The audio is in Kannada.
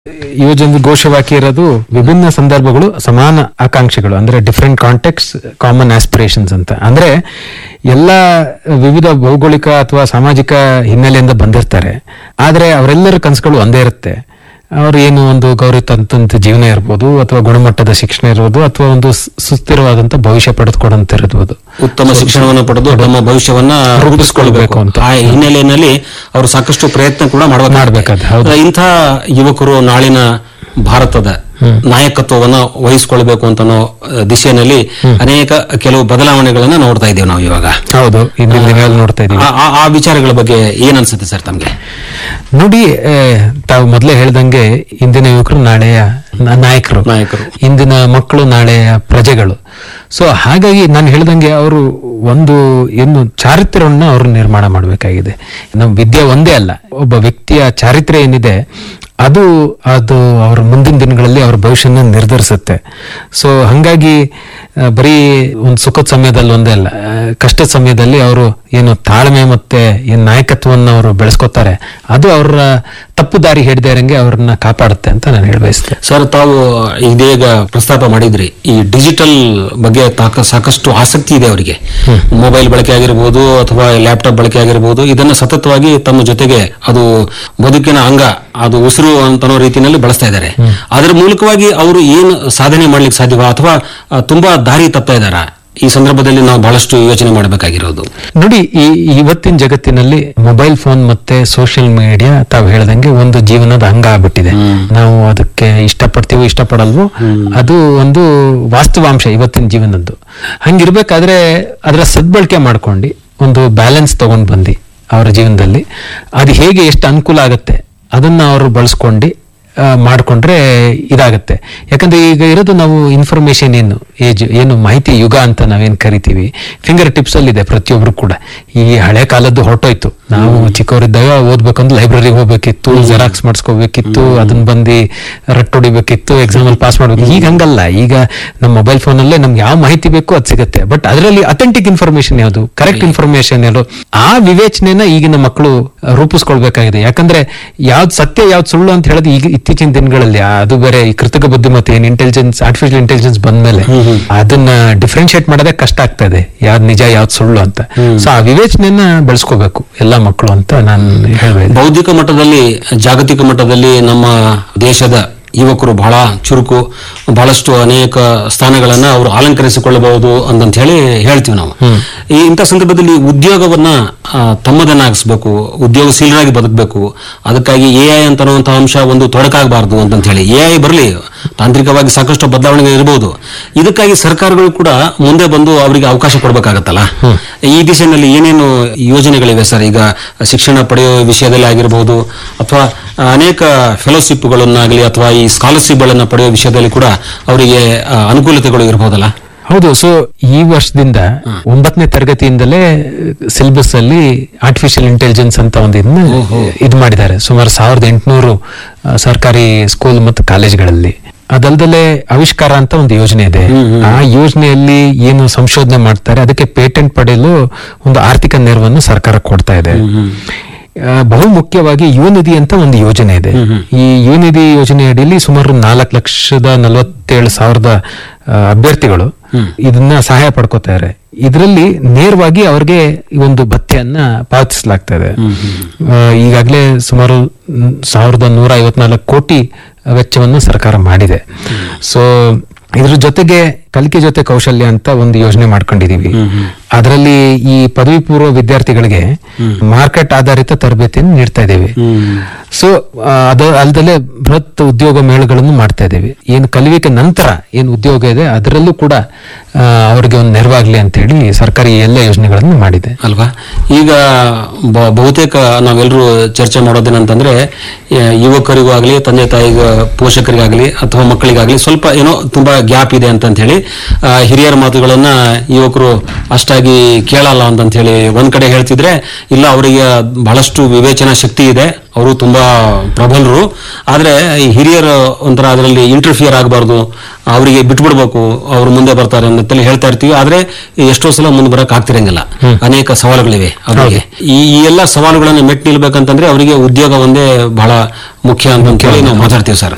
ಯುವಜನ ಘೋಷವಾಕ್ಯ ಇರೋದು ವಿಭಿನ್ನ ಸಂದರ್ಭಗಳು ಸಮಾನ ಆಕಾಂಕ್ಷೆಗಳು ಅಂದ್ರೆ ಡಿಫ್ರೆಂಟ್ ಕಾಂಟೆಕ್ಸ್ ಕಾಮನ್ ಆಸ್ಪಿರೇಷನ್ಸ್ ಅಂತ ಅಂದ್ರೆ ಎಲ್ಲ ವಿವಿಧ ಭೌಗೋಳಿಕ ಅಥವಾ ಸಾಮಾಜಿಕ ಹಿನ್ನೆಲೆಯಿಂದ ಬಂದಿರ್ತಾರೆ ಆದ್ರೆ ಅವರೆಲ್ಲರ ಕನಸುಗಳು ಒಂದೇ ಇರುತ್ತೆ ಅವ್ರು ಏನು ಒಂದು ಗೌರವ ತಂತಂತ ಜೀವನ ಇರ್ಬೋದು ಅಥವಾ ಗುಣಮಟ್ಟದ ಶಿಕ್ಷಣ ಇರ್ಬೋದು ಅಥವಾ ಒಂದು ಸು- ಸುಸ್ಥಿರವಾದಂತ ಭವಿಷ್ಯ ಪಡೆದುಕೊಡಂತ ಇರ್ಬೋದು ಉತ್ತಮ ಶಿಕ್ಷಣವನ್ನು ಪಡೆದು ತಮ್ಮ ಭವಿಷ್ಯವನ್ನ ರೂಪಿಸಿಕೊಳ್ಬೇಕು ಅಂತ. ಆ ಹಿನ್ನೆಲೆಯಲ್ಲಿ ಅವರು ಸಾಕಷ್ಟು ಪ್ರಯತ್ನ ಕೂಡ ಮಾಡ್ಬೇಕಾಗುತ್ತೆ, ಮಾಡಬೇಕಾಗುತ್ತೆ ಹೌದು. ಇಂಥ ಯುವಕರು ನಾಳಿನ ಭಾರತದ ನಾಯಕತ್ವವನ್ನ ವಹಿಸಿಕೊಳ್ಬೇಕು ಅಂತ ಅನ್ನೋ ಆ, ದಿಶೆಯಲ್ಲಿ ಅನೇಕ ಕೆಲವು ಬದಲಾವಣೆಗಳನ್ನ ನೋಡ್ತಾ ಇದ್ದೇವೆ ನಾವು ಇವಾಗ ಹೌದು ಇಂದಿನ ದಿನಗಳಲ್ಲಿ ನೋಡ್ತಾ ಇದೀವಿ ಆ- ಆ- ಆ ವಿಚಾರಗಳ ಬಗ್ಗೆ ಏನ್ ಅನ್ಸುತ್ತೆ ಸರ್ ತಮ್ಗೆ ನೋಡಿ ಆ, ತಾವು ಮೊದಲೇ ಹೇಳ್ದಂಗೆ ಇಂದಿನ ಯುವಕರು ನಾಳೆಯ ನ- ನಾಯಕರು ನಾಯಕರು. ಇಂದಿನ ಮಕ್ಕಳು ನಾಳೆಯ ಪ್ರಜೆಗಳು ಸೊ ಹಾಗಾಗಿ ನಾನು ಹೇಳ್ದಂಗೆ ಅವರು ಒಂದು ಏನು ಚಾರಿತ್ರ್ಯವನ್ನು ಅವರು ನಿರ್ಮಾಣ ಮಾಡಬೇಕಾಗಿದೆ ನಮ್ಮ ವಿದ್ಯೆ ಒಂದೇ ಅಲ್ಲ ಒಬ್ಬ ವ್ಯಕ್ತಿಯ ಚಾರಿತ್ರ್ಯ ಏನಿದೆ ಅದು ಅದು ಅವರ ಮುಂದಿನ ದಿನಗಳಲ್ಲಿ ಅವರ ಭವಿಷ್ಯನ ನಿರ್ಧರಿಸುತ್ತೆ ಸೊ ಹಂಗಾಗಿ ಆ, ಬರೀ ಒಂದು ಸುಖದ ಸಮಯದಲ್ಲಿ ಒಂದೇ ಅಲ್ಲ ಆ, ಕಷ್ಟದ ಸಮಯದಲ್ಲಿ ಅವರು ಏನು ತಾಳ್ಮೆ ಮತ್ತೆ ಏನು ನಾಯಕತ್ವವನ್ನು ಅವರು ಬೆಳೆಸ್ಕೊತಾರೆ ಅದು ಅವರ ತಪ್ಪು ದಾರಿ ಹಿಡಿದೇ ಇರಂಗೆ ಅವ್ರನ್ನ ಕಾಪಾಡುತ್ತೆ ಅಂತ ನಾನು ಹೇಳಬಯಸ್ತೇನೆ ಸರ್ ತಾವು ಇದೀಗ ಪ್ರಸ್ತಾಪ ಮಾಡಿದ್ರಿ ಈ ಡಿಜಿಟಲ್ ಬಗ್ಗೆ ತಾಕ ಸಾಕಷ್ಟು ಆಸಕ್ತಿ ಇದೆ ಅವರಿಗೆ ಮೊಬೈಲ್ ಬಳಕೆ ಆಗಿರ್ಬೋದು ಅಥವಾ ಲ್ಯಾಪ್ಟಾಪ್ ಬಳಕೆ ಆಗಿರ್ಬೋದು ಇದನ್ನ ಸತತವಾಗಿ ತಮ್ಮ ಜೊತೆಗೆ ಅದು ಬದುಕಿನ ಅಂಗ ಅದು ಉಸಿರು ಅಂತನೋ ರೀತಿಯಲ್ಲಿ ಬಳಸ್ತಾ ಇದ್ದಾರೆ ಅದರ ಮೂಲಕವಾಗಿ ಅವರು ಏನು ಸಾಧನೆ ಮಾಡ್ಲಿಕ್ಕೆ ಸಾಧ್ಯವ ಅಥವಾ ಆ, ತುಂಬಾ ದಾರಿ ತಪ್ತಾ ಇದ್ದಾರಾ ಈ ಸಂದರ್ಭದಲ್ಲಿ ನಾವು ಬಹಳಷ್ಟು ಯೋಚನೆ ಮಾಡಬೇಕಾಗಿರೋದು ನೋಡಿ ಈ ಇವತ್ತಿನ ಜಗತ್ತಿನಲ್ಲಿ ಮೊಬೈಲ್ ಫೋನ್ ಮತ್ತೆ ಸೋಷಿಯಲ್ ಮೀಡಿಯಾ ತಾವು ಹೇಳ್ದಂಗೆ ಒಂದು ಜೀವನದ ಅಂಗ ಆಗ್ಬಿಟ್ಟಿದೆ ನಾವು ಅದಕ್ಕೆ ಇಷ್ಟಪಡ್ತೀವೋ ಇಷ್ಟಪಡಲ್ವೋ ಅದು ಒಂದು ವಾಸ್ತವಾಂಶ ಇವತ್ತಿನ ಜೀವನದ್ದು ಹಂಗಿರ್ಬೇಕಾದ್ರೆ ಅದರ ಸದ್ಬಳಕೆ ಮಾಡ್ಕೊಂಡು ಒಂದು ಬ್ಯಾಲೆನ್ಸ್ ತಗೊಂಡ್ ಬಂದು ಅವರ ಜೀವನದಲ್ಲಿ ಅದು ಹೇಗೆ ಎಷ್ಟು ಅನುಕೂಲ ಆಗುತ್ತೆ ಅದನ್ನ ಅವರು ಬಳಸ್ಕೊಂಡು ಆ, ಮಾಡ್ಕೊಂಡ್ರೆ ಇದಾಗತ್ತೆ ಯಾಕಂದ್ರೆ ಈಗ ಇರೋದು ನಾವು ಇನ್ಫಾರ್ಮೇಶನ್ ಏನು ಏಜ್ ಏನು ಮಾಹಿತಿ ಯುಗ ಅಂತ ನಾವೇನ್ ಕರಿತೀವಿ ಫಿಂಗರ್ ಟಿಪ್ಸ್ ಅಲ್ಲಿ ಇದೆ ಪ್ರತಿಯೊಬ್ರು ಕೂಡ ಈ ಹಳೆ ಕಾಲದ್ದು ಹೊರಟೋಯ್ತು ನಾವು ಚಿಕ್ಕವರಿದ್ದಾಗ ಓದ್ಬೇಕಂದ್ರೆ ಲೈಬ್ರರಿಗೆ ಹೋಗ್ಬೇಕಿತ್ತು ಜೆರಾಕ್ಸ್ ಮಾಡಿಸ್ಕೋಬೇಕಿತ್ತು ಅದನ್ನ ಬಂದು ರಟ್ ಹೊಡಿಬೇಕಿತ್ತು ಎಕ್ಸಾಮ್ ಅಲ್ಲಿ ಪಾಸ್ ಮಾಡ್ಬೇಕು ಈಗ ಹಂಗಲ್ಲ ಈಗ ನಮ್ಮ ಮೊಬೈಲ್ ಫೋನ್ ಅಲ್ಲೇ ನಮ್ಗೆ ಯಾವ ಮಾಹಿತಿ ಬೇಕೋ ಅದು ಸಿಗುತ್ತೆ ಬಟ್ ಅದರಲ್ಲಿ ಅಥೆಂಟಿಕ್ ಇನ್ಫಾರ್ಮೇಶನ್ ಯಾವುದು ಕರೆಕ್ಟ್ ಇನ್ಫಾರ್ಮೇಶನ್ ಯಾವುದು ಆ ವಿವೇಚನೆನ ಈಗಿನ ಮಕ್ಕಳು ರೂಪಿಸ್ಕೊಳ್ಬೇಕಾಗಿದೆ ಯಾಕಂದ್ರೆ ಯಾವ್ದು ಸತ್ಯ ಯಾವ್ದು ಸುಳ್ಳು ಅಂತ ಹೇಳೋದು ಈಗ ಇತ್ತೀಚಿನ ದಿನಗಳಲ್ಲಿ ಅದು ಬೇರೆ ಈ ಕೃತಕ ಬುದ್ಧಿಮತ್ತೆ ಏನ್ ಇಂಟೆಲಿಜೆನ್ಸ್ ಆರ್ಟಿಫಿಷಿಯಲ್ ಇಂಟೆಲಿಜೆನ್ಸ್ ಬಂದ್ಮೇಲೆ ಅದನ್ನ ಡಿಫ್ರೆನ್ಶಿಯೇಟ್ ಮಾಡೋದೇ ಕಷ್ಟ ಆಗ್ತಾ ಇದೆ ಯಾವ್ದು ನಿಜ ಯಾವ್ದು ಸುಳ್ಳು ಅಂತ ಸೊ ಆ ವಿವೇಚನೆಯನ್ನ ಬೆಳೆಸ್ಕೋಬೇಕು ಎಲ್ಲಾ ಮಕ್ಕಳು ಅಂತ ನಾನು ಹೇಳ್ಬೇಕು ಬೌದ್ಧಿಕ ಮಟ್ಟದಲ್ಲಿ ಜಾಗತಿಕ ಮಟ್ಟದಲ್ಲಿ ನಮ್ಮ ದೇಶದ ಯುವಕರು ಬಹಳ ಚುರುಕು ಬಹಳಷ್ಟು ಅನೇಕ ಸ್ಥಾನಗಳನ್ನ ಅವರು ಅಲಂಕರಿಸಿಕೊಳ್ಳಬಹುದು ಅಂತಂತ ಹೇಳಿ ಹೇಳ್ತೀವಿ ನಾವು ಈ ಇಂಥ ಸಂದರ್ಭದಲ್ಲಿ ಉದ್ಯೋಗವನ್ನ ಆ, ತಮ್ಮದನ್ನಾಗಿಸ್ಬೇಕು ಉದ್ಯೋಗಶೀಲರಾಗಿ ಬದುಕಬೇಕು ಅದಕ್ಕಾಗಿ ಎ ಐ ಅಂತನ್ನುವಂತಹ ಅಂಶ ಒಂದು ತೊಡಕಾಗಬಾರದು ಅಂತಂತ ಹೇಳಿ ಎ ಐ ಬರಲಿ ತಾಂತ್ರಿಕವಾಗಿ ಸಾಕಷ್ಟು ಬದಲಾವಣೆ ಇರಬಹುದು ಇದಕ್ಕಾಗಿ ಸರ್ಕಾರಗಳು ಕೂಡ ಮುಂದೆ ಬಂದು ಅವರಿಗೆ ಅವಕಾಶ ಕೊಡಬೇಕಾಗತ್ತಲ್ಲ ಈ ದಿಶೆಯಲ್ಲಿ ಏನೇನು ಯೋಜನೆಗಳಿವೆ ಸರ್ ಈಗ ಶಿಕ್ಷಣ ಪಡೆಯುವ ವಿಷಯದಲ್ಲಿ ಆಗಿರಬಹುದು ಅಥವಾ ಅನೇಕ ಫೆಲೋಶಿಪ್ಗಳನ್ನಾಗಲಿ ಅಥವಾ ಈ ಸ್ಕಾಲರ್ಶಿಪ್ಗಳನ್ನು ಪಡೆಯುವ ವಿಷಯದಲ್ಲಿ ಕೂಡ ಅವರಿಗೆ ಆ, ಅನುಕೂಲತೆಗಳು ಇರಬಹುದಲ್ಲ ಹೌದು ಸೊ ಈ ವರ್ಷದಿಂದ ಒಂಬತ್ತನೇ ತರಗತಿಯಿಂದಲೇ ಸಿಲೆಬಸ್ ಅಲ್ಲಿ ಆರ್ಟಿಫಿಷಿಯಲ್ ಇಂಟೆಲಿಜೆನ್ಸ್ ಅಂತ ಒಂದು ಇದನ್ನ ಇದು ಮಾಡಿದ್ದಾರೆ ಸುಮಾರು ಸಾವಿರದ ಎಂಟುನೂರು ಸರ್ಕಾರಿ ಸ್ಕೂಲ್ ಮತ್ತು ಕಾಲೇಜ್ಗಳಲ್ಲಿ ಅದಲ್ದಲೆ ಆವಿಷ್ಕಾರ ಅಂತ ಒಂದು ಯೋಜನೆ ಇದೆ ಆ ಯೋಜನೆಯಲ್ಲಿ ಏನು ಸಂಶೋಧನೆ ಮಾಡ್ತಾರೆ ಅದಕ್ಕೆ ಪೇಟೆಂಟ್ ಪಡೆಯಲು ಒಂದು ಆರ್ಥಿಕ ನೆರವನ್ನು ಸರ್ಕಾರ ಕೊಡ್ತಾ ಇದೆ ಆ, ಬಹು ಮುಖ್ಯವಾಗಿ ಯುವನಿಧಿ ಅಂತ ಒಂದು ಯೋಜನೆ ಇದೆ ಈ ಯುವನಿಧಿ ಯೋಜನೆ ಅಡಿಯಲ್ಲಿ ಸುಮಾರು ನಾಲ್ಕು ಲಕ್ಷದ ನಲವತ್ತೇಳು ಸಾವಿರದ ಆ, ಅಭ್ಯರ್ಥಿಗಳು ಇದನ್ನ ಸಹಾಯ ಪಡ್ಕೋತಾರೆ ಇದರಲ್ಲಿ ನೇರವಾಗಿ ಅವ್ರಿಗೆ ಈ ಒಂದು ಭತ್ಯೆಯನ್ನ ಪಾವತಿಸಲಾಗ್ತಾ ಇದೆ ಆ, ಈಗಾಗಲೇ ಸುಮಾರು ನ್- ಸಾವಿರದ ನೂರ ಐವತ್ನಾಲ್ಕು ಕೋಟಿ ವೆಚ್ಚವನ್ನು ಸರ್ಕಾರ ಮಾಡಿದೆ ಸೊ ಇದ್ರ ಜೊತೆಗೆ ಕಲಿಕೆ ಜೊತೆ ಕೌಶಲ್ಯ ಅಂತ ಒಂದು ಯೋಜನೆ ಮಾಡ್ಕೊಂಡಿದೀವಿ ಅದರಲ್ಲಿ ಈ ಪದವಿ ಪೂರ್ವ ವಿದ್ಯಾರ್ಥಿಗಳಿಗೆ ಮಾರ್ಕೆಟ್ ಆಧಾರಿತ ತರಬೇತಿಯನ್ನು ನೀಡ್ತಾ ಇದ್ದೇವೆ ಸೊ ಅದ ಅಲ್ದಲೆ ಬೃಹತ್ ಉದ್ಯೋಗ ಮೇಳಗಳನ್ನು ಮಾಡ್ತಾ ಇದ್ದೇವೆ ಏನು ಕಲಿವಿಕೆ ನಂತರ ಏನು ಉದ್ಯೋಗ ಇದೆ ಅದರಲ್ಲೂ ಕೂಡ ಆ, ಅವರಿಗೆ ಒಂದು ನೆರವಾಗ್ಲಿ ಅಂತ ಹೇಳಿ ಸರ್ಕಾರ ಈ ಎಲ್ಲ ಯೋಜನೆಗಳನ್ನು ಮಾಡಿದೆ ಅಲ್ವಾ ಈಗ ಬ- ಬಹುತೇಕ ನಾವೆಲ್ಲರೂ ಚರ್ಚೆ ಮಾಡೋದೇನಂತಂದ್ರೆ ಆ, ಯುವಕರಿಗೂ ಆಗಲಿ ತಂದೆ ತಾಯಿಗ ಪೋಷಕರಿಗಾಗಲಿ ಅಥವಾ ಮಕ್ಕಳಿಗಾಗಲಿ ಸ್ವಲ್ಪ ಏನೋ ತುಂಬಾ ಗ್ಯಾಪ್ ಇದೆ ಅಂತ ಹೇಳಿ ಆ, ಹಿರಿಯರ ಮಾತುಗಳನ್ನ ಯುವಕರು ಅಷ್ಟಾಗಿ ಕೇಳಲ್ಲ ಅಂತಂತ ಹೇಳಿ ಒಂದ್ ಕಡೆ ಹೇಳ್ತಿದ್ರೆ ಇಲ್ಲ ಅವರಿಗೆ ಬಹಳಷ್ಟು ವಿವೇಚನಾ ಶಕ್ತಿ ಇದೆ ಅವರು ತುಂಬಾ ಪ್ರಬಲರು ಆದ್ರೆ ಈ ಹಿರಿಯರು ಒಂಥರ ಅದರಲ್ಲಿ ಇಂಟರ್ಫಿಯರ್ ಆಗಬಾರ್ದು ಅವರಿಗೆ ಬಿಟ್ಬಿಡ್ಬೇಕು ಅವ್ರು ಮುಂದೆ ಬರ್ತಾರೆ ಅಂತೇಳಿ ಹೇಳ್ತಾ ಇರ್ತೀವಿ ಆದ್ರೆ ಎಷ್ಟೋ ಸಲ ಮುಂದೆ ಬರಕ್ ಆಗ್ತಿರಂಗಿಲ್ಲ ಅನೇಕ ಸವಾಲುಗಳಿವೆ ಅವರಿಗೆ ಈ ಈ ಎಲ್ಲ ಸವಾಲುಗಳನ್ನು ಮೆಟ್ ನಿಲ್ಬೇಕಂತಂದ್ರೆ ಅವರಿಗೆ ಉದ್ಯೋಗ ಒಂದೇ ಬಹಳ ಮುಖ್ಯ ಅಂತ ಹೇಳಿ ನಾವು ಮಾತಾಡ್ತೀವಿ ಸರ್